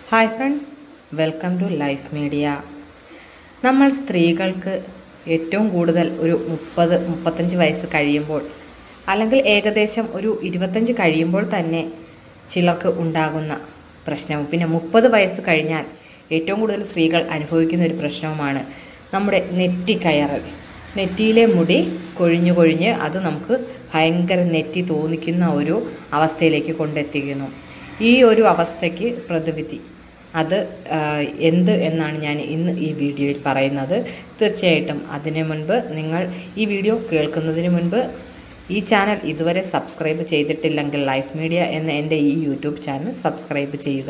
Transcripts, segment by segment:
hi friends welcome to Life Media നമ്മൾ സ്ത്രീകൾക്ക് ഏറ്റവും കൂടുതൽ ഒരു മുപ്പത് മുപ്പത്തഞ്ച് വയസ്സ് കഴിയുമ്പോൾ അല്ലെങ്കിൽ ഏകദേശം ഒരു ഇരുപത്തഞ്ച് കഴിയുമ്പോൾ തന്നെ ചിലർക്ക് ഉണ്ടാകുന്ന പ്രശ്നവും പിന്നെ മുപ്പത് വയസ്സ് കഴിഞ്ഞാൽ ഏറ്റവും കൂടുതൽ സ്ത്രീകൾ അനുഭവിക്കുന്ന ഒരു പ്രശ്നവുമാണ് നമ്മുടെ നെറ്റി കയറൽ നെറ്റിയിലെ മുടി കൊഴിഞ്ഞു കൊഴിഞ്ഞ് അത് നമുക്ക് ഭയങ്കര നെറ്റി തോന്നിക്കുന്ന ഒരു അവസ്ഥയിലേക്ക് കൊണ്ടെത്തിക്കുന്നു ഈ ഒരു അവസ്ഥയ്ക്ക് പ്രതിവിധി അത് ആ, എന്ത് എന്നാണ് ഞാൻ ഇന്ന് ഈ വീഡിയോയിൽ പറയുന്നത് തീർച്ചയായിട്ടും അതിനു മുൻപ് നിങ്ങൾ ഈ വീഡിയോ കേൾക്കുന്നതിന് മുൻപ് ഈ ചാനൽ ഇതുവരെ സബ്സ്ക്രൈബ് ചെയ്തിട്ടില്ലെങ്കിൽ ലൈഫ് മീഡിയ എന്ന എൻ്റെ ഈ യൂട്യൂബ് ചാനൽ സബ്സ്ക്രൈബ് ചെയ്യുക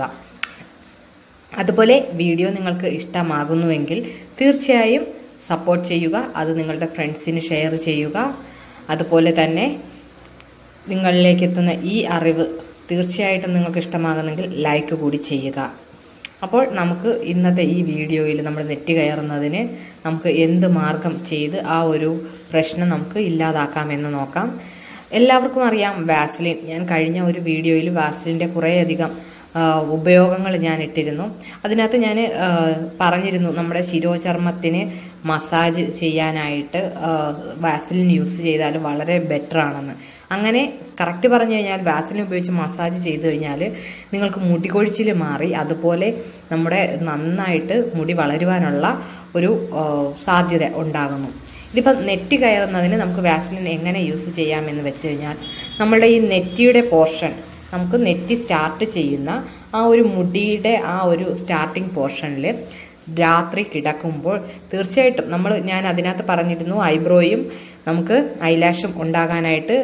അതുപോലെ വീഡിയോ നിങ്ങൾക്ക് ഇഷ്ടമാകുന്നുവെങ്കിൽ തീർച്ചയായും സപ്പോർട്ട് ചെയ്യുക അത് നിങ്ങളുടെ ഫ്രണ്ട്സിന് ഷെയർ ചെയ്യുക അതുപോലെ തന്നെ നിങ്ങളിലേക്ക് എത്തുന്ന ഈ അറിവ് തീർച്ചയായിട്ടും നിങ്ങൾക്ക് ഇഷ്ടമാകുന്നെങ്കിൽ ലൈക്ക് കൂടി ചെയ്യുക അപ്പോൾ നമുക്ക് ഇന്നത്തെ ഈ വീഡിയോയിൽ നമ്മൾ നെറ്റ് കയറുന്നതിന് നമുക്ക് എന്ത് മാർഗം ചെയ്ത് ആ ഒരു പ്രശ്നം നമുക്ക് ഇല്ലാതാക്കാമെന്ന് നോക്കാം എല്ലാവർക്കും അറിയാം വാസ്ലിൻ ഞാൻ കഴിഞ്ഞ ഒരു വീഡിയോയിൽ വാസ്ലിൻ്റെ കുറേയധികം ആ, ഉപയോഗങ്ങൾ ഞാൻ ഇട്ടിരുന്നു അതിനകത്ത് ഞാൻ ആ, പറഞ്ഞിരുന്നു നമ്മുടെ ശിരോചർമ്മത്തിന് മസാജ് ചെയ്യാനായിട്ട് ആ, വാസലിൻ യൂസ് ചെയ്താൽ വളരെ ബെറ്റർ ആണെന്ന് അങ്ങനെ കറക്റ്റ് പറഞ്ഞു കഴിഞ്ഞാൽ വാസലിൻ ഉപയോഗിച്ച് മസാജ് ചെയ്ത് കഴിഞ്ഞാൽ നിങ്ങൾക്ക് മുടി കൊഴിച്ചിൽ മാറി അതുപോലെ നമ്മുടെ നന്നായിട്ട് മുടി വളരുവാനുള്ള ഒരു ആ, സാധ്യത ഉണ്ടാകുന്നു ഇതിപ്പം നെറ്റ് കയറുന്നതിന് നമുക്ക് വാസലിൻ എങ്ങനെ യൂസ് ചെയ്യാമെന്ന് വെച്ച് കഴിഞ്ഞാൽ നമ്മളുടെ ഈ നെറ്റിയുടെ പോർഷൻ നമുക്ക് നെറ്റി സ്റ്റാർട്ട് ചെയ്യുന്ന ആ ഒരു മുടിയുടെ ആ ഒരു സ്റ്റാർട്ടിങ് പോർഷനിൽ രാത്രി കിടക്കുമ്പോൾ തീർച്ചയായിട്ടും നമ്മൾ ഞാൻ അതിനകത്ത് പറഞ്ഞിരുന്നു ഐബ്രോയും നമുക്ക് ഐലാഷും ഉണ്ടാകാനായിട്ട്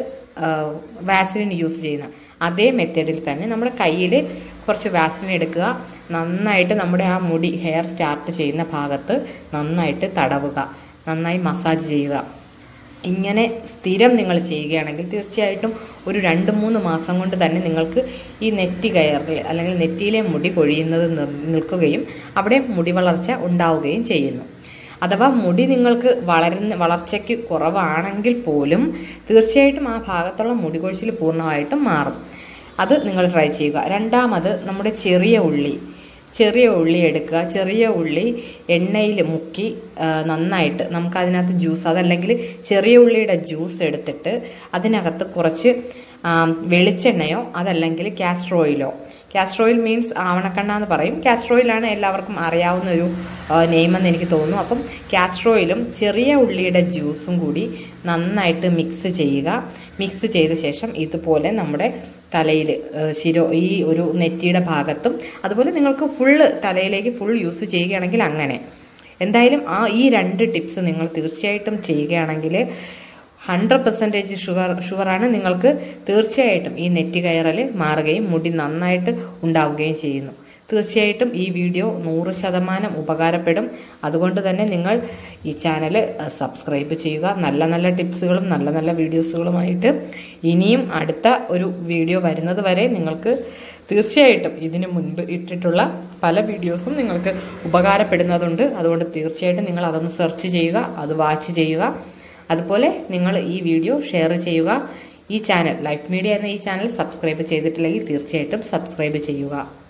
വാസലിൻ യൂസ് ചെയ്യുന്ന അതേ മെത്തേഡിൽ തന്നെ നമ്മുടെ കയ്യിൽ കുറച്ച് വാസലിൻ എടുക്കുക നന്നായിട്ട് നമ്മുടെ ആ മുടി ഹെയർ സ്റ്റാർട്ട് ചെയ്യുന്ന ഭാഗത്ത് നന്നായിട്ട് തടവുക നന്നായി മസാജ് ചെയ്യുക ഇങ്ങനെ സ്ഥിരം നിങ്ങൾ ചെയ്യുകയാണെങ്കിൽ തീർച്ചയായിട്ടും ഒരു രണ്ട് മൂന്ന് മാസം കൊണ്ട് തന്നെ നിങ്ങൾക്ക് ഈ നെറ്റി കയറിൽ അല്ലെങ്കിൽ നെറ്റിയിലെ മുടി കൊഴിയുന്നത് നിർ- നിൽക്കുകയും അവിടെ മുടി വളർച്ച ഉണ്ടാവുകയും ചെയ്യുന്നു അഥവാ മുടി നിങ്ങൾക്ക് വളരുന്ന വളർച്ചയ്ക്ക് കുറവാണെങ്കിൽ പോലും തീർച്ചയായിട്ടും ആ ഭാഗത്തുള്ള മുടി കൊഴിച്ചിൽ പൂർണ്ണമായിട്ടും മാറും അത് നിങ്ങൾ ട്രൈ ചെയ്യുക രണ്ടാമത് നമ്മുടെ ചെറിയ ഉള്ളി ചെറിയ ഉള്ളി എടുക്കുക ചെറിയ ഉള്ളി എണ്ണയിൽ മുക്കി ആ, നന്നായിട്ട് നമുക്ക് അതിനകത്ത് ജ്യൂസ് അതല്ലെങ്കിൽ ചെറിയ ഉള്ളിയുടെ ജ്യൂസ് എടുത്തിട്ട് അതിനകത്ത് കുറച്ച് ആ, വെളിച്ചെണ്ണയോ അതല്ലെങ്കിൽ കാസ്റ്റർ ഓയിലോ കാസ്റ്റർ ഓയിൽ മീൻസ് ആവണക്കണ്ണ എന്ന് പറയും കാസ്റ്റർ ഓയിലാണ് എല്ലാവർക്കും അറിയാവുന്ന ഒരു നെയിം എന്ന് എനിക്ക് തോന്നുന്നു അപ്പം കാസ്റ്റർ ഓയിലും ചെറിയ ഉള്ളിയുടെ ജ്യൂസും കൂടി നന്നായിട്ട് മിക്സ് ചെയ്യുക മിക്സ് ചെയ്ത ശേഷം ഇതുപോലെ നമ്മുടെ തലയിൽ ശിരോ ഈ ഒരു നെറ്റിയുടെ ഭാഗത്തും അതുപോലെ നിങ്ങൾക്ക് ഫുള്ള് തലയിലേക്ക് ഫുൾ യൂസ് ചെയ്യുകയാണെങ്കിൽ അങ്ങനെ എന്തായാലും ആ ഈ രണ്ട് ടിപ്സ് നിങ്ങൾ തീർച്ചയായിട്ടും ചെയ്യുകയാണെങ്കിൽ ഹൺഡ്രഡ് പെർസെൻറ്റേജ് ഷുഗർ ഷുഗറാണ് നിങ്ങൾക്ക് തീർച്ചയായിട്ടും ഈ നെറ്റി കയറൽ മാറുകയും മുടി നന്നായിട്ട് ഉണ്ടാവുകയും ചെയ്യുന്നു തീർച്ചയായിട്ടും ഈ വീഡിയോ നൂറ് ശതമാനം ഉപകാരപ്പെടും അതുകൊണ്ട് തന്നെ നിങ്ങൾ ഈ ചാനൽ സബ്സ്ക്രൈബ് ചെയ്യുക നല്ല നല്ല ടിപ്സുകളും നല്ല നല്ല വീഡിയോസുകളുമായിട്ട് ഇനിയും അടുത്ത ഒരു വീഡിയോ വരുന്നത് വരെ നിങ്ങൾക്ക് തീർച്ചയായിട്ടും ഇതിനു മുൻപ് ഇട്ടിട്ടുള്ള പല വീഡിയോസും നിങ്ങൾക്ക് ഉപകാരപ്പെടുന്നതുണ്ട് അതുകൊണ്ട് തീർച്ചയായിട്ടും നിങ്ങൾ അതൊന്ന് സെർച്ച് ചെയ്യുക അത് വാച്ച് ചെയ്യുക അതുപോലെ നിങ്ങൾ ഈ വീഡിയോ ഷെയർ ചെയ്യുക ഈ ചാനൽ ലൈഫ് മീഡിയ എന്ന ഈ ചാനൽ സബ്സ്ക്രൈബ് ചെയ്തിട്ടില്ലെങ്കിൽ തീർച്ചയായിട്ടും സബ്സ്ക്രൈബ് ചെയ്യുക